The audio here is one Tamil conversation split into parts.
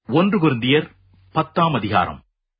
ஒன்று குருந்தியர் பத்தாம் அதிகாரம்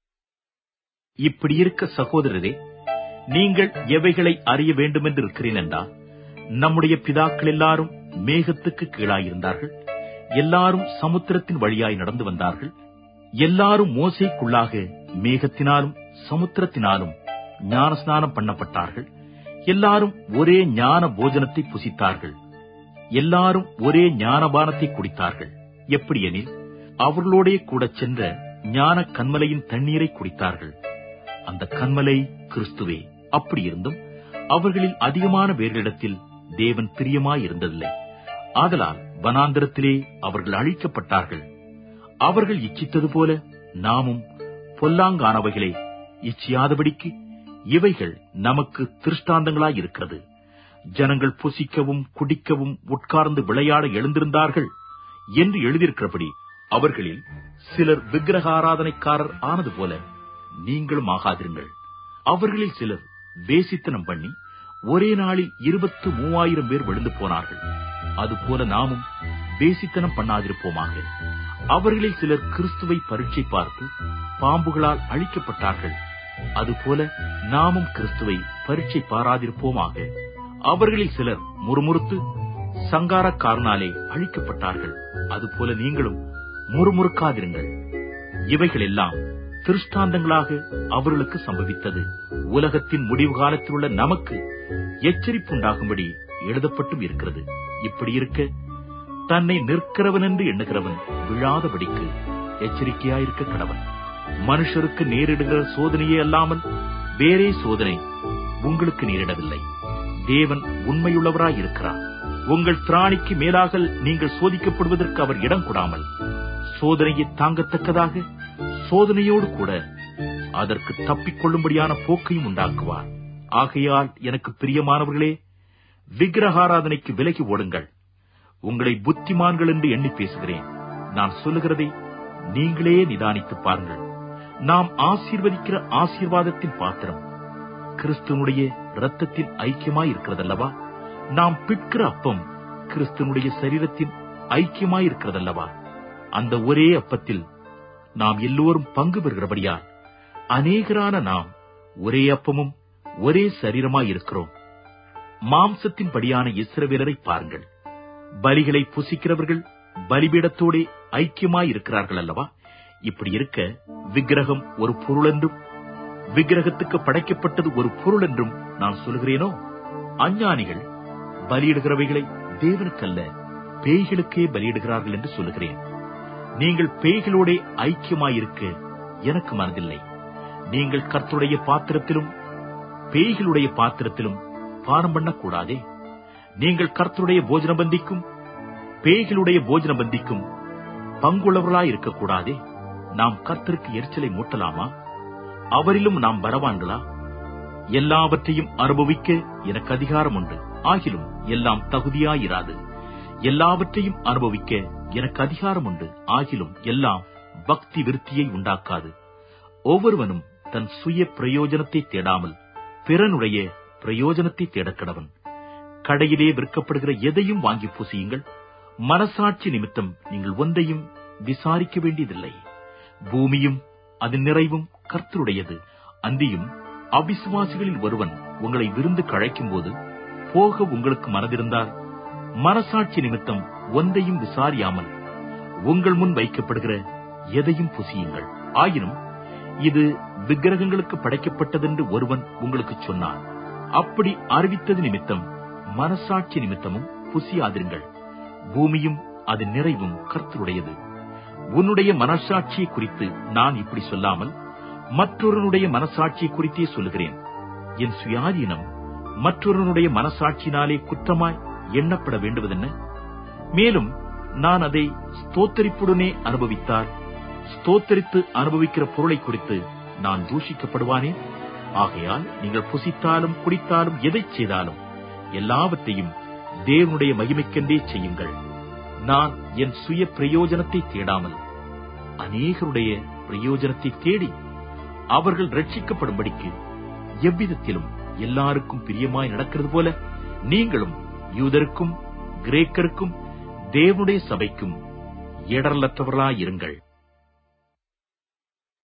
இப்படி இருக்க சகோதரரே நீங்கள் எவைகளை அறிய வேண்டுமென்று இருக்கிறேன் என்றால் நம்முடைய பிதாக்கள் எல்லாரும் மேகத்துக்கு கீழாயிருந்தார்கள் எல்லாரும் சமுத்திரத்தின் வழியாய் நடந்து வந்தார்கள் எல்லாரும் மோசைக்குள்ளாக மேகத்தினாலும் சமுத்திரத்தினாலும் ஞானஸ்நானம் பண்ணப்பட்டார்கள் எல்லாரும் ஒரே ஞான போஜனத்தை புசித்தார்கள் எல்லாரும் ஒரே ஞானபானத்தை குடித்தார்கள் எப்படியெனில் அவர்களோடே கூட சென்ற ஞான கண்மலையின் தண்ணீரை குடித்தார்கள் அந்த கண்மலை கிறிஸ்துவே அப்படியிருந்தும் அவர்களில் அதிகமான பேர்களிடத்தில் தேவன் பிரியமாயிருந்ததில்லை ஆதலால் வனாந்திரத்திலே அவர்கள் அழிக்கப்பட்டார்கள் அவர்கள் இச்சித்தது போல நாமும் பொல்லாங்கானவைகளை இச்சியாதபடிக்கு இவைகள் நமக்கு திருஷ்டாந்தங்களாயிருக்கிறது ஜனங்கள் புசிக்கவும் குடிக்கவும் உட்கார்ந்து விளையாட எழுந்திருந்தார்கள் என்று எழுதியிருக்கிறபடி அவர்களில் சிலர் விக்கிரகாராதனைக்காரர் ஆனது போல நீங்களும் ஆகாதிருங்கள் அவர்களில் சிலர் வேசித்தனம் பண்ணி ஒரே நாளில் இருபத்து மூவாயிரம் பேர் விழுந்து போனார்கள் அதுபோல நாமும் வேசித்தனம் பண்ணாதிருப்போமாக அவர்களில் சிலர் கிறிஸ்துவை பரீட்சை பார்த்து பாம்புகளால் அழிக்கப்பட்டார்கள் அதுபோல நாமும் கிறிஸ்துவை பரீட்சை பாராதிருப்போமாக அவர்களில் சிலர் முறுமுறுத்து சங்காரக்காரனாலே அழிக்கப்பட்டார்கள் அதுபோல நீங்களும் முறுமுறுக்காதிருங்கள் இவைகள் எல்லாம் திருஷ்டாந்தங்களாக அவர்களுக்கு சம்பவித்தது உலகத்தின் முடிவு காலத்தில் உள்ள நமக்கு எச்சரிப்புண்டாகும்படி எழுதப்பட்டும் இருக்கிறது இப்படி இருக்க தன்னை நிற்கிறவன் என்று எண்ணுகிறவன் விழாதபடிக்கு எச்சரிக்கையாயிருக்க கடவன் மனுஷருக்கு நேரிடுகிற சோதனையே அல்லாமல் வேறே சோதனை உங்களுக்கு நேரிடவில்லை தேவன் உண்மையுள்ளவராயிருக்கிறார் உங்கள் திராணிக்கு மேலாக நீங்கள் சோதிக்கப்படுவதற்கு அவர் இடம் கொடாமல் சோதனையை தாங்கத்தக்கதாக சோதனையோடு கூட அதற்கு தப்பிக்கொள்ளும்படியான போக்கையும் உண்டாக்குவார் ஆகையால் எனக்கு பிரியமானவர்களே விக்கிரகாராதனைக்கு விலகி ஓடுங்கள் உங்களை புத்திமான்கள் என்று எண்ணி பேசுகிறேன் நான் சொல்லுகிறதை நீங்களே நிதானித்து பாருங்கள் நாம் ஆசீர்வதிக்கிற ஆசீர்வாதத்தின் பாத்திரம் கிறிஸ்துவனுடைய இரத்தத்தின் ஐக்கியமாய் இருக்கிறதல்லவா நாம் பிற்கிற அப்பம் கிறிஸ்துவனுடைய சரீரத்தின் ஐக்கியமாய் இருக்கிறதல்லவா அந்த ஒரே அப்பத்தில் நாம் எல்லோரும் பங்கு பெறுகிறபடியால் அநேகரான நாம் ஒரே அப்பமும் ஒரே சரீரமாய் இருக்கிறோம் மாம்சத்தின் படியான இஸ்ரவேலரை பாருங்கள் பலிகளை புசிக்கிறவர்கள் பலிபீடத்தோடே ஐக்கியமாய் இருக்கிறார்கள் அல்லவா இப்படி இருக்க விக்கிரகம் ஒரு பொருள் என்றும் விக்கிரகத்துக்கு படைக்கப்பட்டது ஒரு பொருள் என்றும் நான் சொல்கிறேனோ அஞ்ஞானிகள் பலியிடுகிறவைகளை தேவனுக்கல்ல பேய்களுக்கே பலியிடுகிறார்கள் என்று சொல்லுகிறேன் நீங்கள் பேய்களோடே ஐக்கியமாயிருக்க எனக்கு மனதில்லை நீங்கள் கர்த்தருடைய பாத்திரத்திலும் பேய்களுடைய பாத்திரத்திலும் பானம் பண்ணக்கூடாதே நீங்கள் கர்த்தருடைய போஜன பந்திக்கும் பேய்களுடைய போஜன பந்திக்கும் பங்குள்ளவர்களாய் இருக்கக்கூடாதே நாம் கர்த்தருக்கு எரிச்சலை மூட்டலாமா அவரிலும் நாம் பரவான்களா எல்லாவற்றையும் அனுபவிக்க எனக்கு அதிகாரம் உண்டு ஆகிலும் எல்லாம் தகுதியாயிராது எல்லாவற்றையும் அனுபவிக்க எனக்கு அதிகாரம் உண்டு ஆகிலும் எல்லாம் பக்தி விருத்தியை உண்டாக்காது ஒவ்வொருவனும் தன் சுய பிரயோஜனத்தை தேடாமல் பிறனுடைய பிரயோஜனத்தை தேடக்கடவன் கடையிலே விற்கப்படுகிற எதையும் வாங்கி பூசியுங்கள் மனசாட்சி நிமித்தம் நீங்கள் ஒன்றையும் விசாரிக்க வேண்டியதில்லை பூமியும் அதன் நிறைவும் கர்த்தருடையது அந்தியும் அவிசுவாசிகளில் ஒருவன் உங்களை விருந்து கழைக்கும் போது போக உங்களுக்கு மனதிருந்தால் மனசாட்சி நிமித்தம் ஒன்றையும் விசாரியாமல் உங்கள் முன் வைக்கப்படுகிற எதையும் புசியுங்கள் ஆயினும் இது விக்கிரகங்களுக்கு படைக்கப்பட்டதென்று ஒருவன் உங்களுக்கு சொன்னான் அப்படி அறிவித்தது நிமித்தம் மனசாட்சி நிமித்தமும் புசியாதிருங்கள் பூமியும் அதன் நிறைவும் கர்த்தருடையது உன்னுடைய மனசாட்சியை குறித்து நான் இப்படி சொல்லாமல் மற்றொருனுடைய மனசாட்சியை குறித்தே சொல்லுகிறேன் என் சுயாதீனம் மற்றொருனுடைய மனசாட்சியினாலே குற்றமாய் எண்ணப்பட வேண்டுவதென்ன மேலும் நான் அதை ஸ்தோத்தரிப்புடனே அனுபவித்தால் ஸ்தோத்தரித்து அனுபவிக்கிற பொருளை குறித்து நான் தூஷிக்கப்படுவானே ஆகையால் நீங்கள் புசித்தாலும் குடித்தாலும் எதை செய்தாலும் எல்லாவற்றையும் தேவனுடைய மகிமைக்கென்றே செய்யுங்கள் நான் என் சுய பிரயோஜனத்தை தேடாமல் அநேகருடைய பிரயோஜனத்தை தேடி அவர்கள் ரட்சிக்கப்படும்படிக்கு எவ்விதத்திலும் எல்லாருக்கும் பிரியமாய் நடக்கிறது போல நீங்களும் யூதருக்கும் கிரேக்கருக்கும் தேவனுடைய சபைக்கும் இடரலற்றவர்களாயிருங்கள்